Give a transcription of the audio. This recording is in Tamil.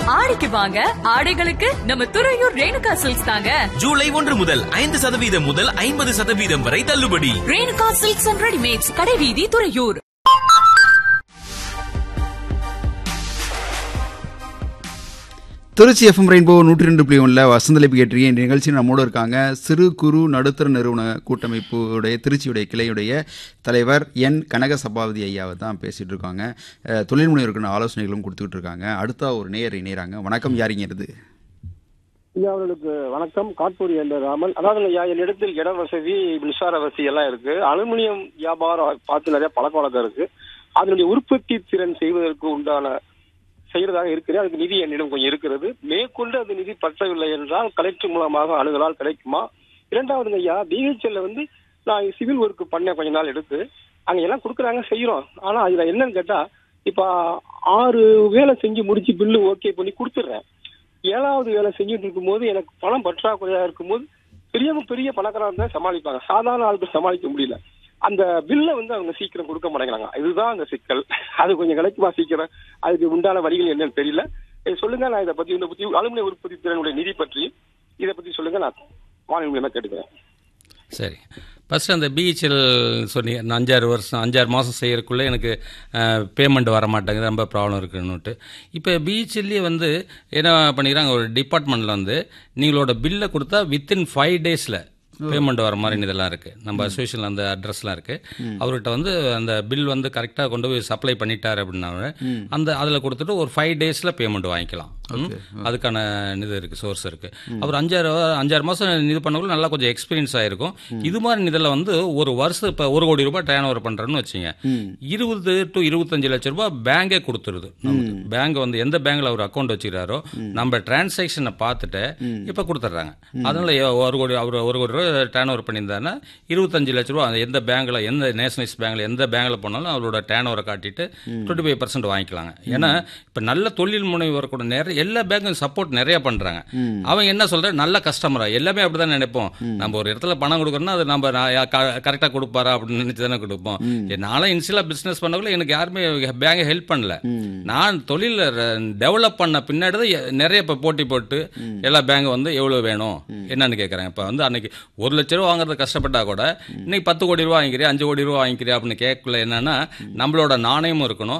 ஆடிக்கு வாங்க ஆடைகளுக்கு நம்ம துறையூர் ரேணுகா சில்க்ஸ் தாங்க ஜூலை ஒன்று முதல் ஐந்து சதவீதம் முதல் ஐம்பது சதவீதம் வரை தள்ளுபடி ரேணுகா சில்க்ஸ் அண்ட் ரெடிமேட்ஸ் கடைவீதி துறையூர் திருச்சி எஃப்எம் ரெயின்போ நூற்றி ரெண்டு புள்ளி ஒன்றில் வசந்தலிப்பி கேட்டிருக்கேன் இந்த நிகழ்ச்சியில் நம்மோடு இருக்காங்க சிறு குறு நடுத்தர நிறுவன கூட்டமைப்புடைய திருச்சியுடைய கிளையுடைய தலைவர் என் கனக சபாபதி ஐயாவை தான் பேசிகிட்டு இருக்காங்க அஹ், தொழில் முனைவருக்கான ஆலோசனைகளும் கொடுத்துக்கிட்டு இருக்காங்க அடுத்த ஒரு நேயர் இணையறாங்க வணக்கம் யாரிங்கிறது ஐயா அவர்களுக்கு வணக்கம் காட்பூரி என்ற ராமன் அதாவது ஐயா என்னிடத்தில் இட வசதி மின்சார வசதி எல்லாம் இருக்கு அலுமினியம் வியாபாரம் பார்த்து நிறைய பழக்க வழக்கம் இருக்கு அதனுடைய உற்பத்தி திறன் செய்வதற்கு உண்டான செய்யறதாக இருக்கிறது அதுக்கு நிதி என்னிடம் கொஞ்சம் இருக்கிறது மேற்கொண்டு அது நிதி பற்றவில்லை என்றால் கலெக்டர் மூலமாக அணுகலால் கிடைக்குமா இரண்டாவது ஐயா பிஹெச்எல்ல வந்து நான் சிவில் ஒர்க் பண்ணேன் கொஞ்ச நாள் எடுத்து அங்க எல்லாம் கொடுக்குறாங்க செய்யறோம் ஆனா அதுல என்னன்னு கேட்டா இப்ப ஆறு வேலை செஞ்சு முடிச்சு பில்லு ஓகே பண்ணி கொடுத்துட்றேன் ஏழாவது வேலை செஞ்சுட்டு இருக்கும்போது எனக்கு பணம் பற்றாக்குறையா இருக்கும்போது பெரியவங்க பெரிய பணக்காரங்க தான் சமாளிப்பாங்க சாதாரண ஆளுக்கு சமாளிக்க முடியல அந்த பில்லை வந்து அவங்க சீக்கிரம் கொடுக்க மாட்டேங்கிறாங்க இதுதான் அந்த சிக்கல் அது கொஞ்சம் கிடைக்குமா சீக்கிரம் அதுக்கு உண்டான வழிகள் என்னன்னு தெரியல இதை சொல்லுங்க நான் இதை பத்தி இந்த பத்தி அலுமினிய உற்பத்தி திறனுடைய நிதி பற்றி இதை பத்தி சொல்லுங்க நான் வானொலி மூலமா கேட்டுக்கிறேன் சரி ஃபஸ்ட்டு அந்த பிஹெச்எல் சொன்னீங்க நான் அஞ்சாறு வருஷம் அஞ்சாறு மாதம் செய்யறதுக்குள்ளே எனக்கு பேமெண்ட் வர மாட்டேங்குது ரொம்ப ப்ராப்ளம் இருக்குன்னுட்டு இப்போ பிஹெச்எல்லே வந்து என்ன பண்ணிக்கிறாங்க ஒரு டிபார்ட்மெண்ட்டில் வந்து நீங்களோட பில்லை கொடுத்தா வித்தின் ஃபைவ் டேஸில் பேமெண்ட் வர மாதிரி இதெல்லாம் இருக்குது நம்ம அசோசியேஷன் அந்த அட்ரஸ்லாம் இருக்குது அவர்கிட்ட வந்து அந்த பில் வந்து கரெக்டாக கொண்டு போய் சப்ளை பண்ணிட்டாரு அப்படின்னா அந்த அதில் கொடுத்துட்டு ஒரு ஃபைவ் டேஸில் பேமெண்ட் வாங்கிக்கலாம் ம். அதுக்கான இது இருக்குது சோர்ஸ் இருக்குது அவர் அஞ்சாறு அஞ்சாறு மாதம் இது பண்ணக்குள்ள நல்லா கொஞ்சம் எக்ஸ்பீரியன்ஸ் ஆயிருக்கும் இது மாதிரி இதில் வந்து ஒரு வருஷம் இப்போ ஒரு கோடி ரூபாய் டேர்ன் ஓவர் பண்ணுறேன்னு வச்சுங்க இருபது டு இருபத்தஞ்சு லட்ச ரூபாய் பேங்கே கொடுத்துருது நமக்கு பேங்க் வந்து எந்த பேங்க்ல அவர் அக்கௌண்ட் வச்சுக்கிறாரோ நம்ம டிரான்சாக்ஷனை பார்த்துட்டு இப்போ கொடுத்துட்றாங்க அதனால எ- ஒரு கோடி அவர் ஒரு கோடி ரூபாய் டேர்ன் ஓவர் பண்ணியிருந்தாருன்னா இருபத்தஞ்சு லட்ச ரூபா அந்த எந்த பேங்க்ல எந்த நேஷனலைஸ் பேங்க்ல எந்த பேங்க்ல போனாலும் அவரோட டேர்ன் ஓவரை காட்டிட்டு டுவெண்ட்டி ஃபைவ் பர்சன்ட் வாங்கிக்கலாங்க ஏன்னா இப்போ நல்ல தொழில் முனைவர் கூட நிறைய எல்லா பேங்க்கும் சப்போர்ட் நிறைய பண்றாங்க அவங்க என்ன சொல்ற நல்ல கஸ்டமரா எல்லாமே அப்படிதான் நினைப்போம் நம்ம ஒரு இடத்துல பணம் கொடுக்கறோம்னா அது நம்ம கரெக்டாக கொடுப்பாரா அப்படின்னு நினைச்சு தானே கொடுப்போம் நானும் இனிஷியலாக பிஸ்னஸ் பண்ணக்குள்ள எனக்கு யாருமே பேங்க் ஹெல்ப் பண்ணல நான் தொழில் டெவலப் பண்ண பின்னாடி தான் எ- நிறைய இப்போ போட்டி போட்டு எல்லா பேங்க் வந்து எவ்வளோ வேணும் என்னன்னு கேட்குறாங்க இப்போ வந்து அன்னைக்கு ஒரு லட்ச ரூபா வாங்குறது கஷ்டப்பட்டா கூட இன்னைக்கு பத்து கோடி ரூபா வாங்கிக்கிறியா அஞ்சு கோடி ரூபா வாங்கிக்கிறியா அப்படின்னு கேட்கல என்னன்னா நம்மளோட நாணயமும் இருக்கணும்